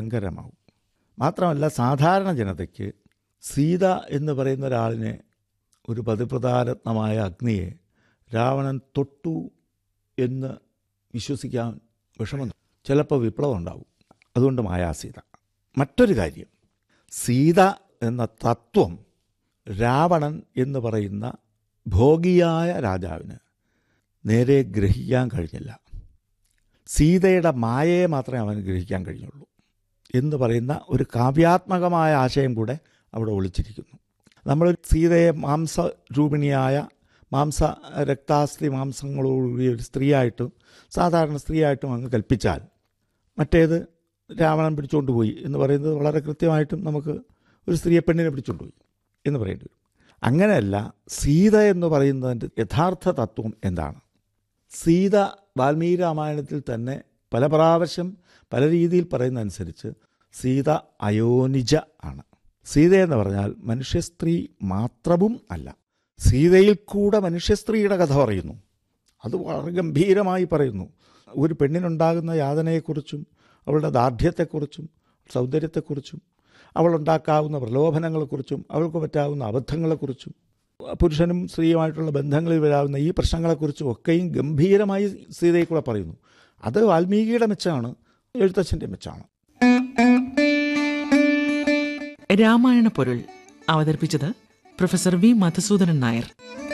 ഭയങ്കരമാവും മാത്രമല്ല സാധാരണ ജനതയ്ക്ക് സീത എന്ന് പറയുന്ന ഒരാളിനെ ഒരു പതിപ്രധാരത്നമായ അഗ്നിയെ രാവണൻ തൊട്ടു എന്ന് വിശ്വസിക്കാൻ വിഷമം ചിലപ്പോൾ വിപ്ലവം ഉണ്ടാവും അതുകൊണ്ട് മായാസീത മറ്റൊരു കാര്യം സീത എന്ന തത്വം രാവണൻ എന്ന് പറയുന്ന ഭോഗിയായ രാജാവിന് നേരെ ഗ്രഹിക്കാൻ കഴിഞ്ഞില്ല സീതയുടെ മായയെ മാത്രമേ അവന് ഗ്രഹിക്കാൻ കഴിഞ്ഞുള്ളൂ എന്ന് പറയുന്ന ഒരു കാവ്യാത്മകമായ ആശയം കൂടെ അവിടെ ഒളിച്ചിരിക്കുന്നു നമ്മൾ സീതയെ മാംസരൂപിണിയായ മാംസ രക്താസ്ഥി മാംസങ്ങളോടുകൂടി ഒരു സ്ത്രീയായിട്ടും സാധാരണ സ്ത്രീയായിട്ടും അങ്ങ് കൽപ്പിച്ചാൽ മറ്റേത് രാവണൻ പിടിച്ചുകൊണ്ട് പോയി എന്ന് പറയുന്നത് വളരെ കൃത്യമായിട്ടും നമുക്ക് ഒരു സ്ത്രീയെ പെണ്ണിനെ പിടിച്ചുകൊണ്ട് പോയി എന്ന് പറയേണ്ടി വരും അങ്ങനെയല്ല സീത എന്ന് പറയുന്നതിൻ്റെ യഥാർത്ഥ തത്വം എന്താണ് സീത വാൽമീകി രാമായണത്തിൽ തന്നെ പല പ്രാവശ്യം പല രീതിയിൽ പറയുന്നതനുസരിച്ച് സീത അയോനിജ ആണ് സീത എന്ന് പറഞ്ഞാൽ മനുഷ്യ സ്ത്രീ മാത്രവും അല്ല സീതയിൽ കൂടെ മനുഷ്യ സ്ത്രീയുടെ കഥ പറയുന്നു അത് വളരെ ഗംഭീരമായി പറയുന്നു ഒരു പെണ്ണിനുണ്ടാകുന്ന യാതനയെക്കുറിച്ചും അവളുടെ ദാർഢ്യത്തെക്കുറിച്ചും സൗന്ദര്യത്തെക്കുറിച്ചും അവളുണ്ടാക്കാവുന്ന പ്രലോഭനങ്ങളെക്കുറിച്ചും അവൾക്ക് പറ്റാവുന്ന അബദ്ധങ്ങളെക്കുറിച്ചും പുരുഷനും സ്ത്രീയുമായിട്ടുള്ള ബന്ധങ്ങളിൽ വരാവുന്ന ഈ പ്രശ്നങ്ങളെക്കുറിച്ചും ഒക്കെയും ഗംഭീരമായി സീതയിൽ കൂടെ പറയുന്നു അത് വാൽമീകിയുടെ മെച്ചാണ് എഴുത്തച്ഛൻ്റെ മെച്ചാണ് രാമായണ പൊരുൾ അവതരിപ്പിച്ചത് പ്രൊഫസർ വി മധുസൂദനൻ നായർ